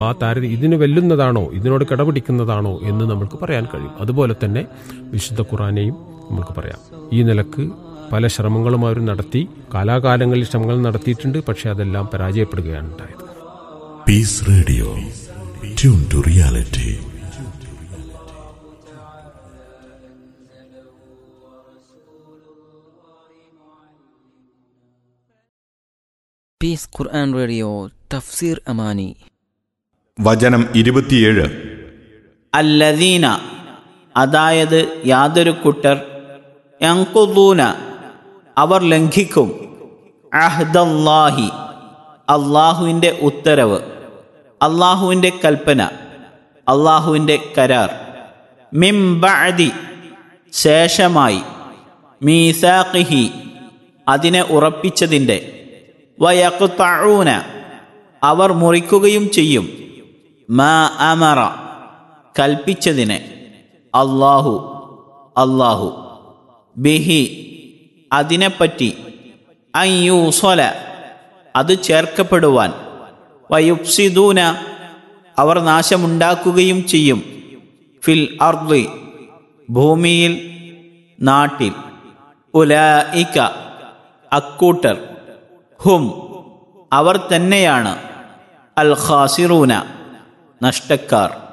ആ താരതമ്യം ഇതിന് വെല്ലുന്നതാണോ ഇതിനോട് കിടപിടിക്കുന്നതാണോ എന്ന് നമുക്ക് പറയാൻ കഴിയും അതുപോലെ തന്നെ വിശുദ്ധ ഖുറാനെയും നമുക്ക് പറയാം ഈ നിലക്ക് പല ശ്രമങ്ങളും അവർ നടത്തി കാലാകാലങ്ങളിൽ ശ്രമങ്ങൾ നടത്തിയിട്ടുണ്ട് പക്ഷെ അതെല്ലാം പരാജയപ്പെടുകയാണ് ഉണ്ടായത് Peace Radio. Tune to reality. Peace Quran radio തഫ്സീർ അമാനി വചനം ഇരുപത്തിയേഴ് അല്ലദീന അതായത് യാതൊരു കൂട്ടർ യങ്കുദൂന അവർ ലംഘിക്കും അഹ്ദല്ലാഹി അള്ളാഹുവിൻ്റെ ഉത്തരവ് അള്ളാഹുവിൻ്റെ കൽപ്പന അള്ളാഹുവിൻ്റെ കരാർ മിംബഅദി ശേഷമായി മീസാഖിഹി അതിനെ ഉറപ്പിച്ചതിൻ്റെ വയഖ്തഊന അവർ മുറിക്കുകയും ചെയ്യും മാ അമറ കൽപ്പിച്ചതിനെ അള്ളാഹു അള്ളാഹു ബിഹി അതിനെപ്പറ്റി അയ്യൂസൊല അത് ചേർക്കപ്പെടുവാൻ വയുപ്സിദൂന അവർ നാശമുണ്ടാക്കുകയും ചെയ്യും ഫിൽ അർദി ഭൂമിയിൽ നാട്ടിൽ ഉലായിക്ക അക്കൂട്ടർ ഹും അവർ തന്നെയാണ് അൽ ഖാസിറൂന നഷ്ടക്കാർ